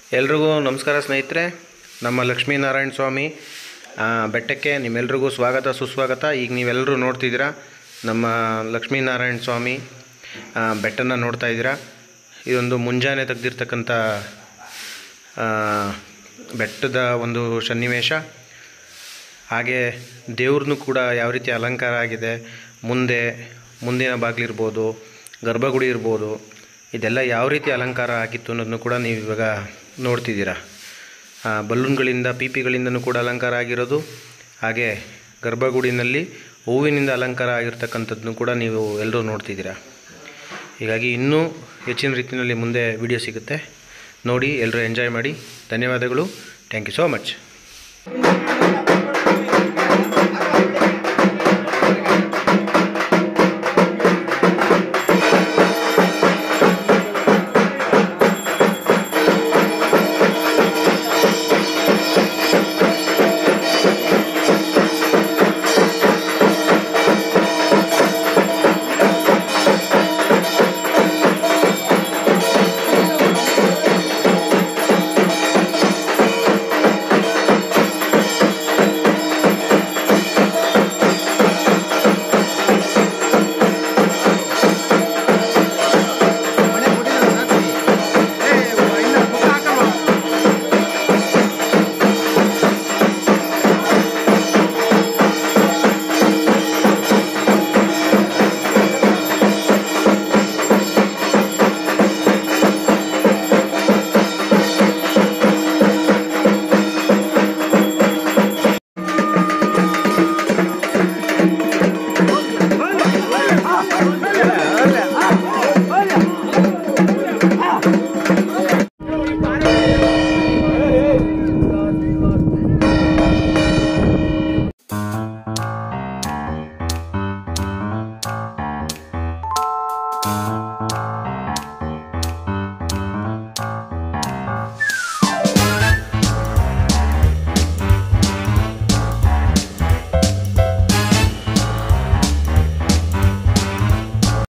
ಎಲ್ರಿಗೂ ನಮಸ್ಕಾರ ಸ್ನೇಹಿತರೆ ನಮ್ಮ ಲಕ್ಷ್ಮೀನಾರಾಯಣ ಸ್ವಾಮಿ ಆ, ಬೆಟ್ಟಕ್ಕೆ ನಿಮ್ಮೆಲ್ರಿಗೂ ಸ್ವಾಗತ ಸುಸ್ವಾಗತ ಈಗ ನೀವೆಲ್ಲರೂ ನೋಡ್ತಿದ್ದೀರಾ ನಮ್ಮ ಲಕ್ಷ್ಮೀನಾರಾಯಣ ಸ್ವಾಮಿ ಆ, ಬೆಟ್ಟನ ನೋಡ್ತಾ ಇದ್ದೀರಾ ಇದೊಂದು ಮುಂಜಾನೆ ತೆಗೆದಿರ್ತಕ್ಕಂಥ ಬೆಟ್ಟದ ಒಂದು ಸನ್ನಿವೇಶ ಹಾಗೆ ದೇವ್ರನ್ನೂ ಕೂಡ ಯಾವ ರೀತಿ ಅಲಂಕಾರ ಆಗಿದೆ ಮುಂದೆ ಮುಂದಿನ ಬಾಗಿಲಿರ್ಬೋದು ಗರ್ಭಗುಡಿ ಇರ್ಬೋದು ಇದೆಲ್ಲ ಯಾವ ರೀತಿ ಅಲಂಕಾರ ಆಗಿತ್ತು ಅನ್ನೋದನ್ನು ಕೂಡ ನೀವು ಇವಾಗ ನೋಡ್ತಿದ್ದೀರಾ ಆ, ಬಲೂನ್ಗಳಿಂದ ಪೀಪಿಗಳಿಂದನೂ ಕೂಡ ಅಲಂಕಾರ ಆಗಿರೋದು ಹಾಗೆ ಗರ್ಭಗುಡಿನಲ್ಲಿ ಹೂವಿನಿಂದ ಅಲಂಕಾರ ಆಗಿರ್ತಕ್ಕಂಥದ್ದನ್ನು ಕೂಡ ನೀವು ಎಲ್ಲರೂ ನೋಡ್ತಿದ್ದೀರಾ ಹೀಗಾಗಿ ಇನ್ನೂ ಹೆಚ್ಚಿನ ರೀತಿಯಲ್ಲಿ ಮುಂದೆ ವಿಡಿಯೋ ಸಿಗುತ್ತೆ ನೋಡಿ ಎಲ್ಲರೂ ಎಂಜಾಯ್ ಮಾಡಿ ಧನ್ಯವಾದಗಳು ಥ್ಯಾಂಕ್ ಯು ಸೋ ಮಚ್